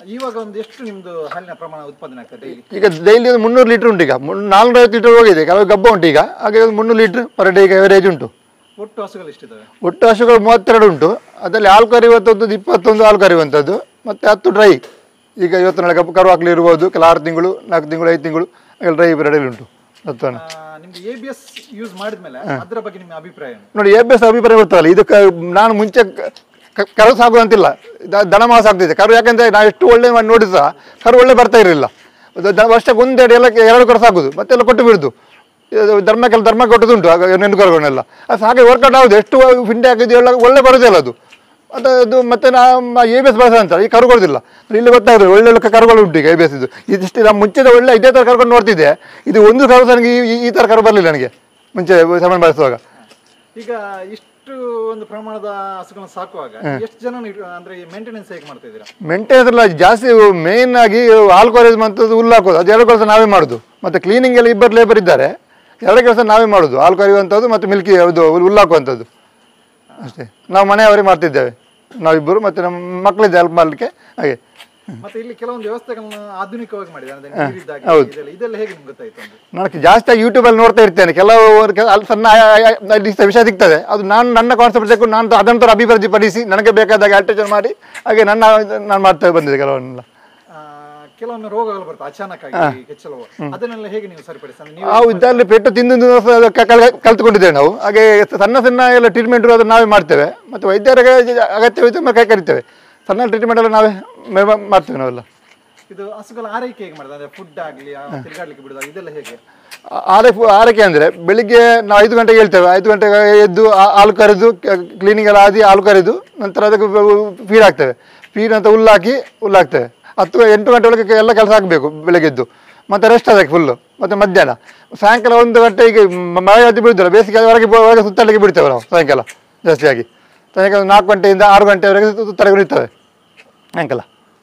ಇವಾಗ ಒಂದು ಎಷ್ಟು ನಿಮ್ದು ಹಾಲಿನ ಪ್ರಮಾಣ ಉತ್ಪಾದನೆ ಆಗ್ತದೆ ಡೈಲಿ ಈಗ ಡೈಲಿ ಒಂದು ಮುನ್ನೂರು ಲೀಟ್ರ್ ಉಂಟು ಈಗ ನಾಲ್ನೂರೈವತ್ತು ಲೀಟರ್ ಹೋಗಿದೆ ಕೆಲವು ಗಬ್ಬ ಉಂಟು ಈಗ ಹಾಗೆ ಒಂದು ಮುನ್ನೂರು ಲೀಟ್ರ್ ಪರ್ ಡೇ ಈಗ ಎವರೇಜ್ ಉಂಟು ಒಟ್ಟು ಹಸುಗಳು ಎಷ್ಟಿದ್ದಾವೆ ಒಟ್ಟು ಹಸುಗಳು ಮೂವತ್ತೆರಡು ಉಂಟು ಅದರಲ್ಲಿ ಹಾಲು ಕರಿಯುವಂಥದ್ದು ಇಪ್ಪತ್ತೊಂದು ಹಾಲು ಕರಿಯುವಂಥದ್ದು ಮತ್ತು ಹತ್ತು ಡ್ರೈ ಈಗ ಇವತ್ತು ನಾಳೆ ಕಬ್ಬು ಕರು ಹಾಕ್ಲಿ ಇರ್ಬೋದು ಕೆಲ ಆರು ತಿಂಗಳು ನಾಲ್ಕು ತಿಂಗಳು ಐದು ತಿಂಗಳು ಹಾಗೆ ಡ್ರೈ ಪೀರಿಯಡ್ ಉಂಟು ಹತ್ತು ಹಣ ಆ, ನಿಮ್ಗೆ ಎ ಬಿ ಎಸ್ ಯೂಸ್ ಮಾಡಿದ್ಮೇಲೆ ಅದರ ಬಗ್ಗೆ ನಿಮ್ಮ ಅಭಿಪ್ರಾಯ ಏನು? ನೋಡಿ ಎ ಬಿ ಎಸ್ ಅಭಿಪ್ರಾಯ ಗೊತ್ತಲ್ಲ ಇದು ಕ- ನಾನು ಮುಂಚೆ ಕ- ಕ- ಕರು ಸಾಗುವಂತಿಲ್ಲ ದ- ದನ ಮಾಸ ಆಗ್ತಿದೆ ಕರು ಯಾಕಂದ್ರೆ ನಾವು ಎಷ್ಟು ಒಳ್ಳೆ ಮಾಡಿ ನೋಡಿ ಸಹ ಕರು ಒಳ್ಳೆ ಬರ್ತಾ ಇರಲಿಲ್ಲ ಅದು ದ- ವರ್ಷಕ್ಕೆ ಒಂದೆರಡು ಎಲ್ಲ ಎರಡು ಕರು ಸಾಕುದು ಮತ್ತೆಲ್ಲ ಕೊಟ್ಟು ಬಿಡುದು ಇದು ಧರ್ಮಕ್ಕೆಲ್ಲ ಧರ್ಮ ಕೊಟ್ಟದುಂಟು ಆಗ ನೆನ್ನು ಕರುಗಳನ್ನೆಲ್ಲ ಅದು ಹಾಗೆ ವರ್ಕೌಟ್ ಆಗುದು ಎಷ್ಟು ಫಿಂಡೆ ಹಾಕಿದ್ದು ಎಲ್ಲ ಒಳ್ಳೆ ಬರೋದಿಲ್ಲ ಅದು ಅದು ಅದು ಮತ್ತೆ ನಮ್ಮ ಎ ಬಿ ಎಸ್ ಬಳಸ ಅಂತಾರೆ ಈ ಕರುಗೊಳ್ದಿಲ್ಲ ಇಲ್ಲಿ ಗೊತ್ತಾಗುತ್ತೆ ಒಳ್ಳೆ ಒಳ್ಳೆ ಕರುಗಳು ಉಂಟು ಈಗ ಎ ಬಿ ಎಸ್ ಇದು ಇದಿಷ್ಟು ನಮ್ಮ ಮುಂಚೆದ ಒಳ್ಳೆ ಇದೇ ಥರ ಕರ್ಕೊಂಡು ನೋಡ್ತಿದ್ದೆ ಇದು ಒಂದು ಕರು ಸಹ ನನಗೆ ಈ- ಈ ಥರ ಕರು ಬರಲಿಲ್ಲ ನನಗೆ ಮುಂಚೆ ಸಾಮಾನು ಬಳಸುವಾಗ ಈಗ ಇಷ್ಟು ಒಂದು ಪ್ರಮಾಣದ ಹಸುಗಳನ್ನ ಸಾಕುವಾಗ ಎಷ್ಟು ಜನ ಅಂದ್ರೆ ಮೇಂಟೆನೆನ್ಸ್ ಹೇಗೆ ಮಾಡ್ತಾ ಇದ್ದೀರಾ ಮೇಂಟೆನೆನ್ಸ್ ಎಲ್ಲ ಜಾಸ್ತಿ ಮೇನ್ ಆಗಿ ಹಾಲು ಕೊರೆಯೋದು ಮತ್ತು ಹುಲ್ಲು ಹಾಕೋದು ಅದು ಎರಡು ಕೆಲಸ ನಾವೇ ಮಾಡೋದು ಮತ್ತು ಕ್ಲೀನಿಂಗ್ ಎಲ್ಲ ಇಬ್ಬರು ಲೇಬರ್ ಇದ್ದಾರೆ ಎರಡು ಕೆಲಸ ನಾವೇ ಮಾಡೋದು ಹಾಲು ಕರೆಯುವಂಥದ್ದು ಮತ್ತು ಮಿಲ್ಕಿ ಅದು ಹುಲ್ಲು ಹಾಕುವಂಥದ್ದು ಅಷ್ಟೇ ನಾವು ಮನೆಯವರೇ ಮಾಡ್ತಿದ್ದೇವೆ ನಾವಿಬ್ಬರು ಮತ್ತು ನಮ್ಮ ಮಕ್ಕಳಿದ್ದೆ ಹೆಲ್ಪ್ ಮಾಡಲಿಕ್ಕೆ ಹಾಗೆ ಮತ್ತೆ ಇಲ್ಲಿ ಕೆಲವೊಂದು ವ್ಯವಸ್ಥೆಗಳನ್ನ ಆಧುನಿಕವಾಗಿ ಮಾಡಿದ್ದಾರೆ ಅಂದ್ರೆ ನೀರಿದ್ದಾಗೆ ಇದೆಲ್ಲ ಇದೆಲ್ಲ ಹೇಗೆ ನಿಮ್ಗೆ ಗೊತ್ತಾಯ್ತು ಒಂದು ನಾನು ಜಾಸ್ತಿ ಯೂಟ್ಯೂಬಲ್ಲಿ ನೋಡ್ತಾ ಇರ್ತೇನೆ ಕೆಲವು ಕೆಲ- ಅಲ್ಲಿ ಸಣ್ಣ ಆ- ಆ- ಆ- ಅಲ್ಲಿ ವಿಷಯ ಸಿಗ್ತದೆ ಅದು ನಾನು ನನ್ನ ಕಾನ್ಸೆಪ್ಟ್ ತೆಗೆದು ನಾನು ಅದನ್ನು ಥರ ಅಭಿವೃದ್ಧಿಪಡಿಸಿ ನನಗೆ ಬೇಕಾದಾಗ ಆಲ್ಟೇಷನ್ ಮಾಡಿ ಹಾಗೆ ನನ್ನ ನಾನು ಮಾಡ್ತಾ ಬಂದಿದ್ದೆ ಕೆಲವನ್ನೆಲ್ಲ ಆ, ಕೆಲವೊಮ್ಮೆ ರೋಗಗಳು ಬರ್ತವೆ ಅಚಾನಕ್ ಆಗಿ ಹೆಚ್ಚಳವು ಅದನ್ನೆಲ್ಲ ಹೇಗೆ ನೀವು ಸರಿಪಡಿಸಿ ಅಂದ್ರೆ ನೀವು ನಾವು ಇದರಲ್ಲಿ ಪೆಟ್ಟು ತಿಂದು ಕಲ್ತ್ಕೊಂಡಿದ್ದೇವೆ ನಾವು ಹಾಗೆ ಸಣ್ಣ ಸಣ್ಣ ಎಲ್ಲ ಟ್ರೀಟ್ಮೆಂಟ್ ಅದನ್ನು ನಾವೇ ಮಾಡ್ತೇವೆ ಮತ್ತು ವೈದ್ಯರಿಗೆ ಅಗತ್ಯವಿದ್ದರೆ ನಾವು ಕೈ ಕರಿತೇವೆ ಸಣ್ಣ ಟ್ರೀಟ್ಮೆಂಟ್ ಎಲ್ಲ ನಾವೇ ಮೇ- ಮಾಡ್ತೇವೆ ನಾವೆಲ್ಲ ಇದು ಹಸುಗಳ ಆರೈಕೆ ಹೇಗೆ ಮಾಡಿದ್ರೆ ಅಂದ್ರೆ ಫುಡ್ ಆಗ್ಲಿ ಆ ತಿರುಗಾಡ್ಲಿಕ್ಕೆ ಬಿಡುದ ಇದೆಲ್ಲ ಹೇಗೆ ಆ- ಆರೈಕೆ ಆರೈಕೆ ಅಂದರೆ ಬೆಳಿಗ್ಗೆ ನಾವು ಐದು ಗಂಟೆಗೆ ಹೇಳ್ತೇವೆ ಐದು ಗಂಟೆಗೆ ಎದ್ದು ಆ- ಹಾಲು ಕರೆದು ಕ್ಲೀನಿಂಗ್ ಎಲ್ಲ ಆದಿ ಹಾಲು ಕರೆದು ನಂತರ ಅದಕ್ಕೆ ಫೀಡ್ ಹಾಕ್ತೇವೆ ಫೀಡ್ ಅಂತ ಹುಲ್ಲು ಹಾಕಿ ಹುಲ್ಲು ಹಾಕ್ತೇವೆ ಹತ್ತು ಎಂಟು ಗಂಟೆ ಒಳಗೆ ಎಲ್ಲ ಕೆಲಸ ಆಗಬೇಕು ಬೆಳಗ್ಗೆದ್ದು ಮತ್ತು ರೆಸ್ಟ್ ಅದಕ್ಕೆ ಫುಲ್ಲು ಮತ್ತು ಮಧ್ಯಾಹ್ನ ಸಾಯಂಕಾಲ ಒಂದು ಗಂಟೆಗೆ ಮ- ಮಳೆ ಜಾಸ್ತಿ ಬೀಳುತ್ತಲ್ಲ ಬೇಸಿಗೆ ಹೊರಗೆ ಬ- ಹೊರಗೆ ಸುತ್ತಲಿಕ್ಕೆ ಬಿಡ್ತೇವೆ ನಾವು ಸಾಯಂಕಾಲ ಜಾಸ್ತಿಯಾಗಿ ಸಾಯಂಕಾಲ ನಾಲ್ಕು ಗಂಟೆಯಿಂದ ಆರು ಗಂಟೆವರೆಗೆ ಸುತ್ತಲಿಗೆ ಬಿಡ್ತೇವೆ ಸಾಯಂಕಾಲ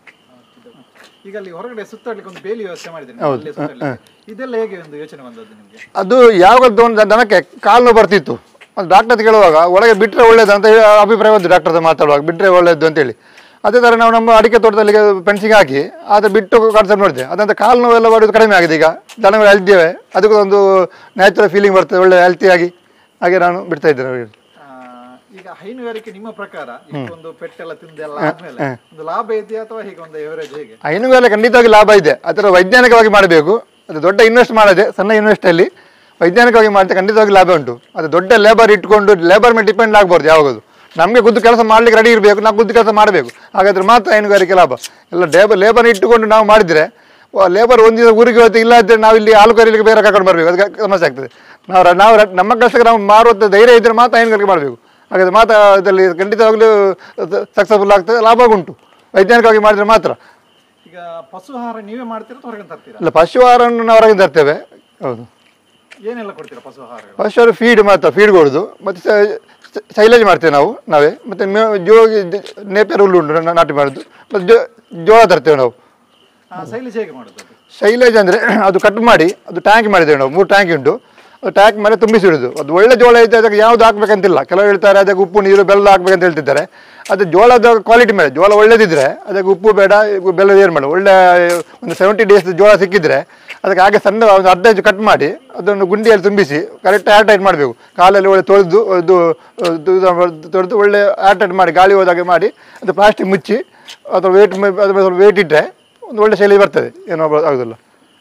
ಈಗ ಅಲ್ಲಿ ಹೊರಗಡೆ ಸುತ್ತಾಡ್ಲಿಕ್ಕೆ ಒಂದು ಬೇಲಿ ವ್ಯವಸ್ಥೆ ಮಾಡಿದ್ರೆ ನೀವು ಅಲ್ಲೇ ಸುತ್ತಾಡ್ಲಿಕ್ಕೆ. ಇದೆಲ್ಲ ಹೇಗೆ ಒಂದು ಯೋಚನೆ ಬಂದದ್ದು ನಿಮ್ಗೆ ಅದು ಯಾವಾಗ ಒಂದು ದನಕ್ಕೆ ಕಾಲು ನೋವು ಬರ್ತಿತ್ತು ಅದು ಡಾಕ್ಟರ್ ಹತ್ರ ಕೇಳುವಾಗ ಒಳಗೆ ಬಿಟ್ಟರೆ ಒಳ್ಳೇದು ಅಂತ ಹೇಳಿ ಅಭಿಪ್ರಾಯ ಬಂತು ಡಾಕ್ಟರ್ ಹತ್ರ ಮಾತಾಡುವಾಗ ಬಿಟ್ಟರೆ ಒಳ್ಳೇದು ಅಂತೇಳಿ ಅದೇ ಥರ ನಾವು ನಮ್ಮ ಅಡಿಕೆ ತೋಟದಲ್ಲಿ ಪೆನ್ಸಿಂಗ್ ಹಾಕಿ ಅದು ಬಿಟ್ಟು ಕಾನ್ಸೆಪ್ಟ್ ನೋಡಿದೆ ಅದಂತ ಕಾಲು ನೋವೆಲ್ಲ ಮಾಡೋದು ಕಡಿಮೆ ಆಗಿದೆ ಈಗ ದನಗಳು ಹೆಲ್ತಿವೆ ಅದಕ್ಕೂ ಒಂದು ನ್ಯಾಚುರಲ್ ಫೀಲಿಂಗ್ ಬರ್ತದೆ ಒಳ್ಳೆ ಹೆಲ್ತಿಯಾಗಿ ಹಾಗೆ ನಾನು ಬಿಡ್ತಾ ಇದ್ದೇನೆ ಅವರಿಗೆ ಆ, ಈಗ ಹೈನುಗಾರಿಕೆ ನಿಮ್ಮ ಪ್ರಕಾರ ಇಷ್ಟೊಂದು ಪೆಟ್ಟೆಲ್ಲ ತಿಂದೆಲ್ಲ ಆದ್ಮೇಲೆ ಒಂದು ಲಾಭ ಇದೆಯಾ ಅಥವಾ ಹೇಗೆ ಒಂದು ಎವರೇಜ್ ಹೇಗೆ ಹೈನುಗಾರಿಕೆ ಖಂಡಿತವಾಗಿ ಲಾಭ ಇದೆ ಅದರ ವೈಜ್ಞಾನಿಕವಾಗಿ ಮಾಡಬೇಕು ಅದು ದೊಡ್ಡ ಇನ್ವೆಸ್ಟ್ ಮಾಡದೆ ಸಣ್ಣ ಇನ್ವೆಸ್ಟ್ ಅಲ್ಲಿ ವೈಜ್ಞಾನಿಕವಾಗಿ ಮಾಡಿದ್ರೆ ಖಂಡಿತವಾಗಿ ಲಾಭ ಉಂಟು ಅದು ದೊಡ್ಡ ಲೇಬರ್ ಇಟ್ಕೊಂಡು ಲೇಬರ್ ಮೇಲೆ ಡಿಪೆಂಡ್ ಆಗ್ಬಾರ್ದು ಯಾವಾಗದು ನಮಗೆ ಖುದ್ದು ಕೆಲಸ ಮಾಡ್ಲಿಕ್ಕೆ ರೆಡಿ ಇರಬೇಕು ನಾವು ಖುದ್ದು ಕೆಲಸ ಮಾಡಬೇಕು ಹಾಗಾದ್ರೆ ಮಾತ್ರ ಹೈನುಗಾರಿಕೆ ಲಾಭ ಎಲ್ಲ ಲೇಬರ್ ಲೇಬರ್ ಇಟ್ಟುಕೊಂಡು ನಾವು ಮಾಡಿದ್ರೆ ಲೇಬರ್ ಒಂದು ದಿವಸ ಊರಿಗೆ ಹೋಗ್ತಾ ಇಲ್ಲ ಇದ್ರೆ ನಾವು ಇಲ್ಲಿ ಹಾಲು ಕರೀಲಿಕ್ಕೆ ಬೇರೆ ಕರ್ಕೊಂಡು ಬರಬೇಕು ಅದಕ್ಕೆ ಸಮಸ್ಯೆ ಆಗ್ತದೆ ನಾವು ರ- ನಾವು ರ- ನಮ್ಮ ಕೆಲಸಕ್ಕೆ ನಾವು ಮಾರುವಂಥ ಧೈರ್ಯ ಇದ್ದರೆ ಮಾತ್ರ ಹೈನುಗಾರಿಕೆ ಮಾಡಬೇಕು ಹಾಗಾದ್ರೆ ಮಾತ್ರ ಇದರಲ್ಲಿ ಖಂಡಿತವಾಗ್ಲೂ ಸಕ್ಸಸ್ಫುಲ್ ಆಗ್ತದೆ ಲಾಭ ಉಂಟು ವೈಜ್ಞಾನಿಕವಾಗಿ ಮಾಡಿದ್ರೆ ಮಾತ್ರ ಈಗ ಪಶು ಆಹಾರ ನೀವೇ ಮಾಡ್ತೀರಾ ಅಥವಾ ಹೊರಗೆ ತರ್ತೀರಾ ಇಲ್ಲ ಪಶು ಆಹಾರವನ್ನು ನಾವು ಹೊರಗೆ ತರ್ತೇವೆ ಹೌದು ಏನೆಲ್ಲ ಕೊಡ್ತೀರಾ ಪಶು ಆಹಾರಗಳು ಪಶು ಆಹಾರ ಫೀಡ್ ಮಾತ್ರ ಫೀಡ್ ಕೊಡೋದು ಮತ್ತು ಸೈಲೇಜ್ ಮಾಡ್ತೇವೆ ನಾವು ನಾವೇ ಮತ್ತು ಮೇ ಜೋ ನೇಪಿಯರ್ ಹುಲ್ಲು ಉಂಟು ನಾ- ನಾಟಿ ಮಾಡೋದು ಮತ್ತು ಜೋ ಜೋಳ ತರ್ತೇವೆ ನಾವು ಆ, ಶೈಲೇಜ್ ಹೇಗೆ ಮಾಡೋದು ಅದು ಶೈಲೇಜ್ ಅಂದರೆ ಅದು ಕಟ್ ಮಾಡಿ ಅದು ಟ್ಯಾಂಕ್ ಮಾಡಿದ್ದೇವೆ ನಾವು ಮೂರು ಟ್ಯಾಂಕ್ ಉಂಟು ಅದು ಟ್ಯಾಂಕ್ ಮೇಲೆ ತುಂಬಿಸಿಡುದು ಅದು ಒಳ್ಳೆ ಜೋಳ ಇದ್ದರೆ ಅದಕ್ಕೆ ಯಾವುದು ಹಾಕ್ಬೇಕಂತಿಲ್ಲ ಕೆಲವರು ಹೇಳ್ತಾರೆ ಅದಕ್ಕೆ ಉಪ್ಪು ನೀರು ಬೆಲ್ಲ ಹಾಕ್ಬೇಕಂತ ಹೇಳ್ತಿದ್ದಾರೆ ಅದು ಜೋಳದ ಕ್ವಾಲಿಟಿ ಮೇಲೆ ಜೋಳ ಒಳ್ಳೇದಿದ್ರೆ ಅದಕ್ಕೆ ಉಪ್ಪು ಬೇಡ ಬೆಲ್ಲ ಏನು ಬೇಡ ಒಳ್ಳೆ ಒಂದು ಸೆವೆಂಟಿ ಡೇಸ್ ಜೋಳ ಸಿಕ್ಕಿದ್ರೆ ಅದಕ್ಕೆ ಹಾಗೆ ಸಣ್ಣ ಒಂದು ಅರ್ಧ ಇಂಚು ಕಟ್ ಮಾಡಿ ಅದನ್ನು ಗುಂಡಿಯಲ್ಲಿ ತುಂಬಿಸಿ ಕರೆಕ್ಟ್ ಏರ್ ಟೈಟ್ ಮಾಡಬೇಕು ಕಾಲಲ್ಲಿ ಒಳ್ಳೆ ತೊಳೆದು ಅದು ತೊಳೆದು ಒಳ್ಳೆ ಏರ್ ಟೈಟ್ ಮಾಡಿ ಗಾಳಿ ಹೋದಾಗೆ ಮಾಡಿ ಅದು ಪ್ಲಾಸ್ಟಿಕ್ ಮುಚ್ಚಿ ಅಥವಾ ವೇಟ್ ಅದ್ರ ಮೇಲೆ ಸ್ವಲ್ಪ ವೇಟ್ ಇಟ್ಟರೆ ಒಂದು ಒಳ್ಳೆ ಶೈಲಿ ಬರ್ತದೆ ಏನೋ ಆಗೋದಿಲ್ಲ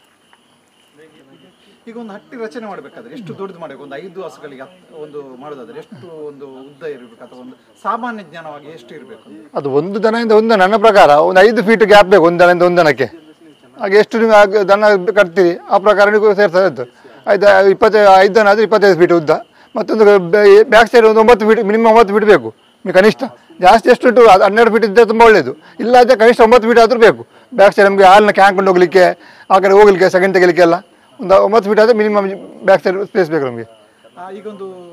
ಈಗ ಒಂದು ಹಟ್ಟಿ ರಚನೆ ಮಾಡಬೇಕಾದ್ರೆ ಎಷ್ಟು ದೊಡ್ಡದು ಮಾಡಬೇಕು ಒಂದು ಐದು ಹಸುಗಳಿಗೆ ಹತ್- ಒಂದು ಮಾಡೋದಾದ್ರೆ ಎಷ್ಟು ಒಂದು ಉದ್ದ ಇರಬೇಕು ಅಥವಾ ಒಂದು ಸಾಮಾನ್ಯ ಜ್ಞಾನವಾಗಿ ಎಷ್ಟು ಇರಬೇಕು ಅದು ಒಂದು ದನದಿಂದ ಒಂದು ದನ, ನನ್ನ ಪ್ರಕಾರ ಒಂದು ಐದು ಫೀಟ್ ಗ್ಯಾಪ್ ಬೇಕು ಒಂದು ದನದಿಂದ ಒಂದು ದನಕ್ಕೆ ಹಾಗೆ ಎಷ್ಟು ನೀವು ಆಗ ದನ ಕಟ್ತೀರಿ ಆ ಪ್ರಕಾರ ನೀವು ಸೇರ್ತದೆ ಅದು ಐದು ಇಪ್ಪತ್ತೈದು ಐದು ದನ ಆದರೆ ಇಪ್ಪತ್ತೈದು ಫೀಟ್ ಉದ್ದ ಮತ್ತೊಂದು ಬ್ಯಾಕ್ ಸೈಡ್ ಒಂದು ಒಂಬತ್ತು ಫೀಟ್ ಮಿನಿಮಮ್ ಒಂಬತ್ತು ಫೀಟ್ ಬೇಕು ನೀವು ಕನಿಷ್ಠ ಜಾಸ್ತಿ ಎಷ್ಟು ಉಂಟು ಅದು ಹನ್ನೆರಡು ಫೀಟ್ ಇದ್ದರೆ ತುಂಬ ಒಳ್ಳೆಯದು ಇಲ್ಲ ಆದರೆ ಕನಿಷ್ಠ ಒಂಬತ್ತು ಫೀಟ್ ಆದರೂ ಬೇಕು ಬ್ಯಾಕ್ ಸೈಡ್ ನಮಗೆ ಹಾಲನ್ನ ಕ್ಯಾಂಕೊಂಡು ಹೋಗ್ಲಿಕ್ಕೆ ಆ ಕಡೆ ಹೋಗ್ಲಿಕ್ಕೆ ಸೆಕೆಂಡ್ ತೆಗಿಲಿಕ್ಕೆ ಎಲ್ಲ ಒಂದು ಒಂಬತ್ತು ಫೀಟ್ ಆದರೆ ಮಿನಿಮಮ್ ಬ್ಯಾಕ್ ಸೈಡ್ ಸ್ಪೇಸ್ ಬೇಕು ನಮಗೆ ಆ, ಈಗ ಒಂದು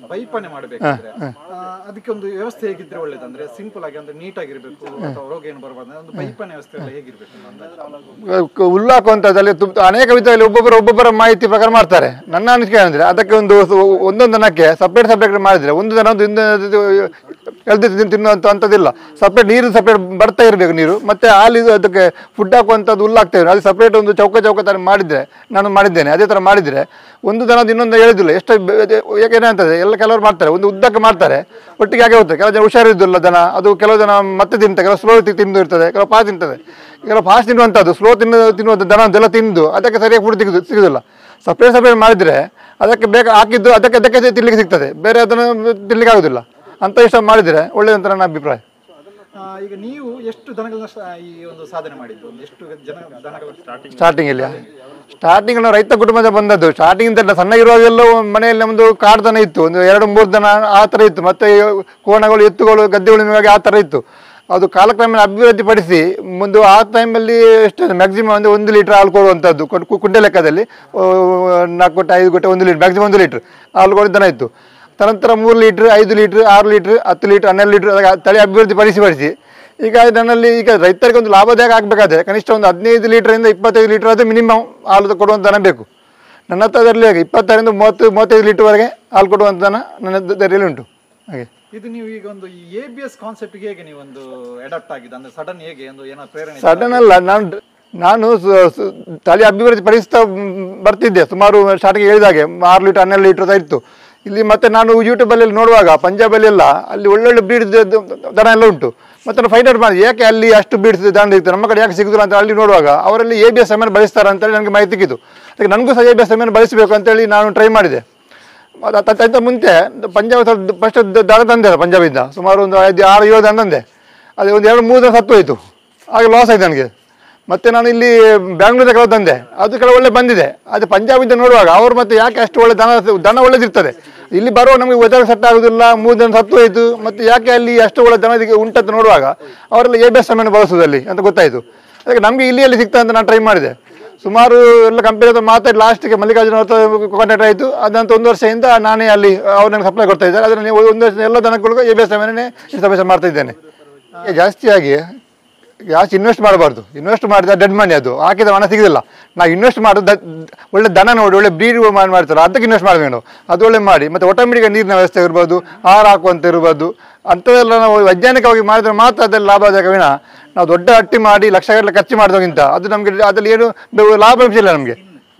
ಬೈಪನೆ ಮಾಡಬೇಕಾದ್ರೆ ಅದಕ್ಕೆ ಒಂದು ವ್ಯವಸ್ಥೆ ಹೇಗಿದ್ರೆ ಒಳ್ಳೇದಂದ್ರೆ ಸಿಂಪಲ್ ಆಗಿ ಅಂದ್ರೆ ನೀಟ್ ಆಗಿರ್ಬೇಕು ಅಥವಾ ರೋಗ ಏನು ಬರಬಾರ್ದು ಒಂದು ಬೈಪನೆ ವ್ಯವಸ್ಥೆ ಎಲ್ಲ ಹೇಗಿರ್ಬೇಕು ಅಂತ ಅಂದಾಜು. ಹುಲ್ಲಾಕುವಂಥದ್ದಲ್ಲಿ ತುಂಬ ಅನೇಕ ವಿಧದಲ್ಲಿ ಒಬ್ಬೊಬ್ಬರು ಒಬ್ಬೊಬ್ಬರ ಮಾಹಿತಿ ಪ್ರಕಾರ ಮಾಡ್ತಾರೆ ನನ್ನ ಅನಿಸಿಕೆ ಏನಂದ್ರೆ ಅದಕ್ಕೆ ಒಂದು ಸು- ಒಂದೊಂದು ದನಕ್ಕೆ ಸಪ್ರೇಟ್ ಸಪ್ರೇಟ್ ಮಾಡಿದ್ರೆ ಒಂದು ದನ ಒಂದು ಇನ್ನೊಂದು ಎಳ್ದು ತಿನ್- ತಿನ್ನುವಂಥ ಅಂಥದ್ದಿಲ್ಲ ಸಪ್ರೇಟ್ ನೀರು ಸಪ್ರೇಟ್ ಬರ್ತಾ ಇರಬೇಕು ನೀರು ಮತ್ತೆ ಹಾಲು ಅದಕ್ಕೆ ಫುಡ್ ಹಾಕುವಂಥದ್ದು ಹುಲ್ಲಾಗ್ತಾ ಇರೋ ಅದು ಸಪ್ರೇಟ್ ಒಂದು ಚೌಕ ಚೌಕ ಥರ ಮಾಡಿದ್ರೆ ನಾನು ಮಾಡಿದ್ದೇನೆ ಅದೇ ಥರ ಮಾಡಿದ್ರೆ ಒಂದು ದನದ ಇನ್ನೊಂದು ಹೇಳಿದಿಲ್ಲ ಎಷ್ಟು ಏನಾಗ್ತದೆ ಎಲ್ಲ ಕೆಲವರು ಮಾಡ್ತಾರೆ ಒಂದು ಉದ್ದಕ್ಕೆ ಮಾಡ್ತಾರೆ ಒಟ್ಟಿಗೆ ಹಾಗೆ ಹೋಗ್ತದೆ ಕೆಲವು ಜನ ಹುಷಾರಿದ್ದಿಲ್ಲ ದನ ಅದು ಕೆಲವು ಜನ ಮತ್ತೆ ತಿಂತಾರೆ ಕೆಲವು ಸ್ಲೋ ತಿಂದು ಇರ್ತದೆ ಕೆಲವು ಫಾಸ್ಟ್ ತಿಂತದೆ ಕೆಲವು ಫಾಸ್ಟ್ ತಿನ್ನುವಂಥದ್ದು ಸ್ಲೋ ತಿನ್ನು ತಿನ್ನುವಂಥ ದನ ಅದೆಲ್ಲ ತಿಂದು ಅದಕ್ಕೆ ಸರಿಯಾಗಿ ಫುಡ್ ಸಿಗುದು ಸಿಗುದಿಲ್ಲ ಸಪ್ರೇಟ್ ಸಪ್ರೇಟ್ ಮಾಡಿದ್ರೆ ಅದಕ್ಕೆ ಬೇಗ ಹಾಕಿದ್ದು ಅದಕ್ಕೆ ಅದಕ್ಕೆ ತಿನ್ಲಿಕ್ಕೆ ಸಿಗ್ತದೆ ಬೇರೆ ಅದನ್ನು ತಿನ್ಲಿಕ್ಕೆ ಆಗುದಿಲ್ಲ ಅಂತ ಇಷ್ಟ ಮಾಡಿದ್ರೆ ಒಳ್ಳೇದಂತ ನನ್ನ ಅಭಿಪ್ರಾಯ ಆ, ಈಗ ನೀವು ಎಷ್ಟು ದನಗಳನ್ನ ಸ- ಈ ಒಂದು ಸಾಧನೆ ಮಾಡಿದ್ದು ಒಂದು ಎಷ್ಟು ಜನ ದನಗಳ ಸ್ಟಾರ್ಟಿಂಗ್ ಸ್ಟಾರ್ಟಿಂಗ್ ಇಲ್ಲಿ ಸ್ಟಾರ್ಟಿಂಗ್ ನಾವು ರೈತ ಕುಟುಂಬದ ಬಂದದ್ದು ಸ್ಟಾರ್ಟಿಂಗ್ ಅಂತ ಸಣ್ಣ ಇರುವಾಗೆಲ್ಲ ಮನೆಯಲ್ಲಿ ನಮ್ಮದು ಕಾಡು ದನ ಇತ್ತು ಒಂದು ಎರಡು ಮೂರು ದನ ಆ ಥರ ಇತ್ತು ಮತ್ತೆ ಕೋಣಗಳು ಎತ್ತುಗಳು ಗದ್ದೆ ಉಳುಮೆಗಾಗಿ ಆ ಥರ ಇತ್ತು ಅದು ಕಾಲಕ್ರಮೇಣ ಅಭಿವೃದ್ಧಿ ಪಡಿಸಿ ಮುಂದೆ ಆ ಟೈಮಲ್ಲಿ ಎಷ್ಟು ಮ್ಯಾಕ್ಸಿಮಮ್ ಒಂದು ಒಂದು ಲೀಟರ್ ಹಾಲು ಕೊಡುವಂಥದ್ದು ಕು- ಕು- ಕುಂಟೆ ಲೆಕ್ಕದಲ್ಲಿ ಆ, ನಾಲ್ಕು ಕೊಟ್ಟೆ ಐದು ಕೊಟ್ಟೆ ಒಂದು ಲೀಟರ್ ಮ್ಯಾಕ್ಸಿಮಮ್ ಒಂದು ಲೀಟರ್ ಹಾಲು ಕೊಡೋ ದನ ಇತ್ತು ತದನಂತರ ಮೂರು ಲೀಟ್ರ್ ಐದು ಲೀಟ್ರ್ ಆರು ಲೀಟ್ರ್ ಹತ್ತು ಲೀಟ್ರ್ ಹನ್ನೆರಡು ಲೀಟ್ರ್ ಅದಕ್ಕೆ ತಳಿ ಅಭಿವೃದ್ಧಿ ಪಡಿಸಿ ಪಡಿಸಿ ಈಗ ನನ್ನಲ್ಲಿ ಈಗ ರೈತರಿಗೆ ಒಂದು ಲಾಭದಾಯಕ ಆಗಬೇಕಾದ್ರೆ ಕನಿಷ್ಠ ಒಂದು ಹದಿನೈದು ಲೀಟ್ರಿಂದ ಇಪ್ಪತ್ತೈದು ಲೀಟ್ರ್ ಆದರೂ ಮಿನಿಮಮ್ ಹಾಲು ಕೊಡುವಂಥ ದನ ಬೇಕು ನನ್ನ ಹತ್ರದಲ್ಲಿ ಹಾಗೆ ಇಪ್ಪತ್ತರಿಂದ ಮೂವತ್ತು ಮೂವತ್ತೈದು ಲೀಟ್ರ್ವರೆಗೆ ಹಾಲು ಕೊಡುವಂಥ ದನ ನನ್ನ ದರಿಯಲ್ಲಿ ಉಂಟು ಹಾಗೆ ಇದು ನೀವು ಈಗ ಒಂದು ಈ ಎ ಬಿ ಎಸ್ ಕಾನ್ಸೆಪ್ಟ್ ಹೇಗೆ ನೀವು ಒಂದು ಅಡಾಪ್ಟ್ ಆಗಿದೆ ಅಂದ್ರೆ ಸಡನ್ ಹೇಗೆ ಒಂದು ಏನೋ ಪ್ರೇರಣೆ ಸಡನ್ ಅಲ್ಲ ನಾನು ನಾನು ಸು- ಸು- ತಳಿ ಅಭಿವೃದ್ಧಿ ಪಡಿಸ್ತಾ ಮ್, ಬರ್ತಿದ್ದೆ ಸುಮಾರು ಸ್ಟಾರ್ಟಿಂಗ್ ಹೇಳಿದಾಗೆ ಆರು ಲೀಟರ್ ಹನ್ನೆರಡು ಲೀಟರ್ ಇತ್ತು ಇಲ್ಲಿ ಮತ್ತೆ ನಾನು ಯೂಟ್ಯೂಬಲ್ಲಿ ನೋಡುವಾಗ ಪಂಜಾಬಲ್ಲಿ ಎಲ್ಲ ಅಲ್ಲಿ ಒಳ್ಳೊಳ್ಳೆ ಬ್ರೀಡ್ ದನ ಎಲ್ಲ ಉಂಟು ಮತ್ತೆ ನಾನು ಫೈಂಡ್ ಔಟ್ ಮಾಡಿ ಯಾಕೆ ಅಲ್ಲಿ ಅಷ್ಟು ಬ್ರೀಡ್ಸ್ ದನ ಇತ್ತು ನಮ್ಮ ಕಡೆ ಯಾಕೆ ಸಿಗುದಿಲ್ಲ ಅಂತ ಅಲ್ಲಿ ನೋಡುವಾಗ ಅವರಲ್ಲಿ ಎ ಬಿ ಎಸ್ ಎಮ್ ಬಳಸ್ತಾರೆ ಅಂತೇಳಿ ನನಗೆ ಮಾಹಿತಿ ಸಿಕ್ಕಿತು ಅದಕ್ಕೆ ನನಗೂ ಸಹ ಎ ಬಿ ಎಸ್ ಎಮ್ ಬಳಸಬೇಕು ಅಂತೇಳಿ ನಾನು ಟ್ರೈ ಮಾಡಿದೆ ಅದು ಅದ್- ಅದ್- ಅದ್ಕಿಂತ ಮುಂಚೆ ಪಂಜಾಬ್ ಸ್ವಲ್ಪ ಫಸ್ಟ್ ದನ ತಂದೆ ಪಂಜಾಬಿಂದ ಸುಮಾರು ಒಂದು ಐದು ಆರು ಏಳು ದನ ತಂದೆ ಅದು ಒಂದು ಎರಡು ಮೂರು ದಿನ ಸತ್ತು ಹೋಯಿತು ಆಗ ಲಾಸ್ ಆಯ್ತು ನನಗೆ ಮತ್ತೆ ನಾನು ಇಲ್ಲಿ ಬ್ಯಾಂಗ್ಳೂರಿಂದ ಕೆಲವು ತಂದೆ ಅದು ಕೆಲವು ಒಳ್ಳೆ ಬಂದಿದೆ ಅದು ಪಂಜಾಬಿಂದ ನೋಡುವಾಗ ಅವರು ಮತ್ತೆ ಯಾಕೆ ಅಷ್ಟು ಒಳ್ಳೆ ದನ ದನ ಒಳ್ಳೆದಿರ್ತದೆ ಇಲ್ಲಿ ಬರುವ ನಮಗೆ ವೆದರ್ ಸೆಟ್ ಆಗುದಿಲ್ಲ ಮೂರು ದಿನ ಸತ್ತು ಹೋಯಿತು ಮತ್ತೆ ಯಾಕೆ ಅಲ್ಲಿ ಅಷ್ಟು ಒಳ್ಳೆ ದನ ಇದಕ್ಕೆ ಉಂಟಂತ ನೋಡುವಾಗ ಅವರೆಲ್ಲ ಎ ಬಿ ಎಸ್ ಎಮ್ ಬಳಸುವುದಲ್ಲಿ ಅಂತ ಗೊತ್ತಾಯಿತು ಅದಕ್ಕೆ ನಮಗೆ ಇಲ್ಲಿ ಎಲ್ಲಿ ಸಿಗ್ತದೆ ಅಂತ ನಾನು ಟ್ರೈ ಮಾಡಿದೆ ಸುಮಾರು ಎಲ್ಲ ಕಂಪನಿ ಹತ್ರ ಮಾತಾಡಿ ಲಾಸ್ಟ್ಗೆ ಮಲ್ಲಿಕಾರ್ಜುನ ಹತ್ರ ಕಾಂಟ್ಯಾಕ್ಟ್ ಆಯಿತು ಅದಂತ ಒಂದು ವರ್ಷದಿಂದ ನಾನೇ ಅಲ್ಲಿ ಅವ್ರು ನನಗೆ ಸಪ್ಲೈ ಕೊಡ್ತಾ ಇದ್ದಾರೆ ಅದನ್ನು ನೀವು ಒಂದು ವರ್ಷ ಎಲ್ಲ ದನಗಳಿಗೂ A B S M installation ಮಾಡ್ತಾ ಇದ್ದೇನೆ ಈಗ ಜಾಸ್ತಿಯಾಗಿ ಜಾಸ್ತಿ ಇನ್ವೆಸ್ಟ್ ಮಾಡಬಾರ್ದು ಇನ್ವೆಸ್ಟ್ ಮಾಡಿದ ಡೆಡ್ ಮನಿ ಅದು ಹಾಕಿದ ಹಣ ಸಿಗೋದಿಲ್ಲ ನಾವು ಇನ್ವೆಸ್ಟ್ ಮಾಡೋದು ದ- ಒಳ್ಳೆ ದನ ನೋಡಿ ಒಳ್ಳೆ ಬ್ರೀಡ್ ಮಾಡಿ ಮಾಡ್ತಾರೆ ಅದಕ್ಕೆ ಇನ್ವೆಸ್ಟ್ ಮಾಡಬೇಕು ಅದು ಒಳ್ಳೆ ಮಾಡಿ ಮತ್ತು ಆಟೋಮೆಟಿಕ್ ನೀರಿನ ವ್ಯವಸ್ಥೆ ಇರ್ಬೋದು ಆಹಾರ ಹಾಕುವಂತ ಇರ್ಬೋದು ಅಂಥದ್ದೆಲ್ಲ ನಾವು ವೈಜ್ಞಾನಿಕವಾಗಿ ಮಾಡಿದ್ರೆ ಮಾತ್ರ ಅದ್ರಲ್ಲಿ ಲಾಭದಾಯಕ ವಿನ ನಾವು ದೊಡ್ಡ ಹಟ್ಟಿ ಮಾಡಿ ಲಕ್ಷಗಟ್ಟಲೆ ಖರ್ಚು ಮಾಡೋದಕ್ಕಿಂತ ಅದು ನಮಗೆ ಅದ್ರಲ್ಲಿ ಏನು ಬೆ- ಲಾಭಾಂಶ ಇಲ್ಲ ನಮಗೆ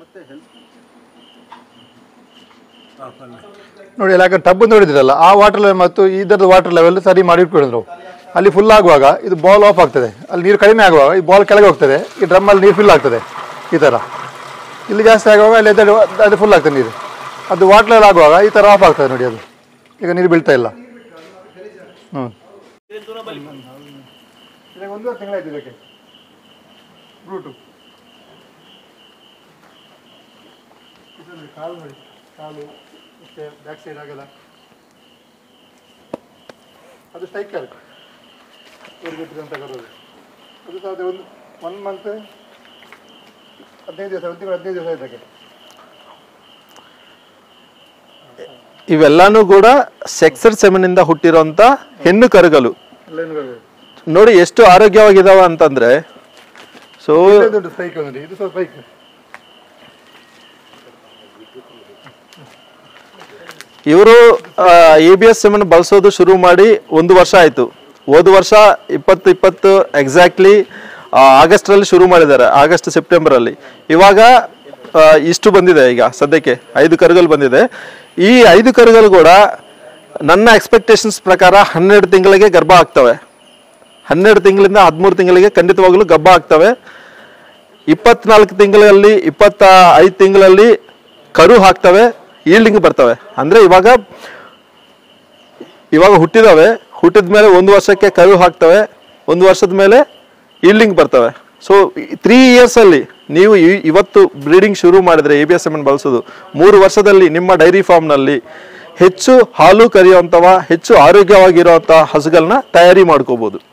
ನೋಡಿ ಯಾಕಂದ್ರೆ ಟಬ್ ನೋಡಿದ್ರಲ್ಲ ಆ ವಾಟರ್ ಲೆವೆಲ್ ಮತ್ತು ಇದರದ್ದು ವಾಟರ್ ಲೆವೆಲ್ ಸರಿ ಮಾಡಿ ಇಟ್ಕೊಂಡಿದ್ರು ಅಲ್ಲಿ ಫುಲ್ ಆಗುವಾಗ ಇದು ಬಾಲ್ ಆಫ್ ಆಗ್ತದೆ ಅಲ್ಲಿ ನೀರು ಕಡಿಮೆ ಆಗುವಾಗ ಈ ಬಾಲ್ ಕೆಳಗೆ ಹೋಗ್ತದೆ ಈ ಡ್ರಮ್ಮಲ್ಲಿ ನೀರು ಫಿಲ್ ಆಗ್ತದೆ ಈ ಥರ ಇಲ್ಲಿ ಜಾಸ್ತಿ ಆಗುವಾಗ ಅಲ್ಲಿ ಎದ್ದು ಅದು ಫುಲ್ ಆಗ್ತದೆ ನೀರು ಅದು ವಾಟರ್ ಲೆವೆಲ್ ಆಗುವಾಗ ಈ ಥರ ಆಫ್ ಆಗ್ತದೆ ನೋಡಿ ಅದು ಈಗ ನೀರು ಬೀಳ್ತಾ ಇಲ್ಲ ಹ್ಞೂ ಒಂದೂವರೆ ತಿಂಗಳಾಯ್ತು ಇದಕ್ಕೆ ರೂಟು ಕಾಲು ನೋಡಿ ಕಾಲು ಮತ್ತೆ ಬ್ಯಾಕ್ ಸೈಡ್ ಆಗಲ್ಲ ಅದು ಸ್ಟ್ರೈಕರ್ ಅಂತ ಕರೋದು ಅದು ಸಹ ಅದೇ ಒಂದು ಒನ್ ಮಂತ್ ಹದಿನೈದು ದಿವಸ ಒಂದು ತಿಂಗಳು ಹದಿನೈದು ದಿವಸ ಇದಕ್ಕೆ ಇವೆಲ್ಲಾನು ಕೂಡ ಸೆಕ್ಸರ್ ಸೆಮನಿಂದ ಹುಟ್ಟಿರೋಂಥ ಹೆಣ್ಣು ಕರುಗಳು ಅಲ್ಲೇನು ಬರ್ಬೋದು ನೋಡಿ ಎಷ್ಟು ಆರೋಗ್ಯವಾಗಿದಾವ ಅಂತಂದ್ರೆ ಸೊ ದೊಡ್ಡ ಸ್ಟ್ರೈಕ್ ನೋಡಿ ಇದು ಸ್ವಲ್ಪ ಸ್ಟ್ರೈಕ್ ಇವರು ಎ ಬಿ ಎಸ್ ಸೆಮನ್ ಬಳಸೋದು ಶುರು ಮಾಡಿ ಒಂದು ವರ್ಷ ಆಯಿತು ಹೋದ ವರ್ಷ ಇಪ್ಪತ್ತು ಇಪ್ಪತ್ತು ಎಕ್ಸಾಕ್ಟ್ಲಿ ಆಗಸ್ಟ್ರಲ್ಲಿ ಶುರು ಮಾಡಿದ್ದಾರೆ ಆಗಸ್ಟ್ ಸೆಪ್ಟೆಂಬರಲ್ಲಿ ಇವಾಗ ಆ, ಇಷ್ಟು ಬಂದಿದೆ ಈಗ ಸದ್ಯಕ್ಕೆ ಐದು ಕರುಗಳು ಬಂದಿದೆ ಈ ಐದು ಕರುಗಳು ಕೂಡ ನನ್ನ ಎಕ್ಸ್ಪೆಕ್ಟೇಷನ್ಸ್ ಪ್ರಕಾರ ಹನ್ನೆರಡು ತಿಂಗಳಿಗೆ ಗರ್ಭ ಆಗ್ತವೆ ಹನ್ನೆರಡು ತಿಂಗಳಿಂದ ಹದಿಮೂರು ತಿಂಗಳಿಗೆ ಖಂಡಿತವಾಗ್ಲೂ ಗರ್ಭ ಆಗ್ತವೆ ಇಪ್ಪತ್ನಾಲ್ಕು ತಿಂಗಳಲ್ಲಿ ಇಪ್ಪತ್ತ ಐದು ತಿಂಗಳಲ್ಲಿ ಕರು ಹಾಕ್ತವೆ ಈಲ್ಡಿಂಗ್ ಬರ್ತವೆ ಅಂದರೆ ಇವಾಗ ಇವಾಗ ಹುಟ್ಟಿದವೆ ಹುಟ್ಟಿದ ಮೇಲೆ ಒಂದು ವರ್ಷಕ್ಕೆ ಕರು ಹಾಕ್ತವೆ ಒಂದು ವರ್ಷದ ಮೇಲೆ ಈಲ್ಡಿಂಗ್ ಬರ್ತವೆ ಸೊ ತ್ರೀ ಇಯರ್ಸಲ್ಲಿ ನೀವು ಇ- ಇವತ್ತು ಬ್ರೀಡಿಂಗ್ ಶುರು ಮಾಡಿದ್ರೆ ಎ ಬಿ ಎಸ್ ಎಮ್ ಬಳಸೋದು ಮೂರು ವರ್ಷದಲ್ಲಿ ನಿಮ್ಮ ಡೈರಿ ಫಾರ್ಮ್ನಲ್ಲಿ ಹೆಚ್ಚು ಹಾಲು ಕರೆಯುವಂಥವ ಹೆಚ್ಚು ಆರೋಗ್ಯವಾಗಿರುವಂಥ ಹಸುಗಳನ್ನ ತಯಾರಿ ಮಾಡ್ಕೋಬೋದು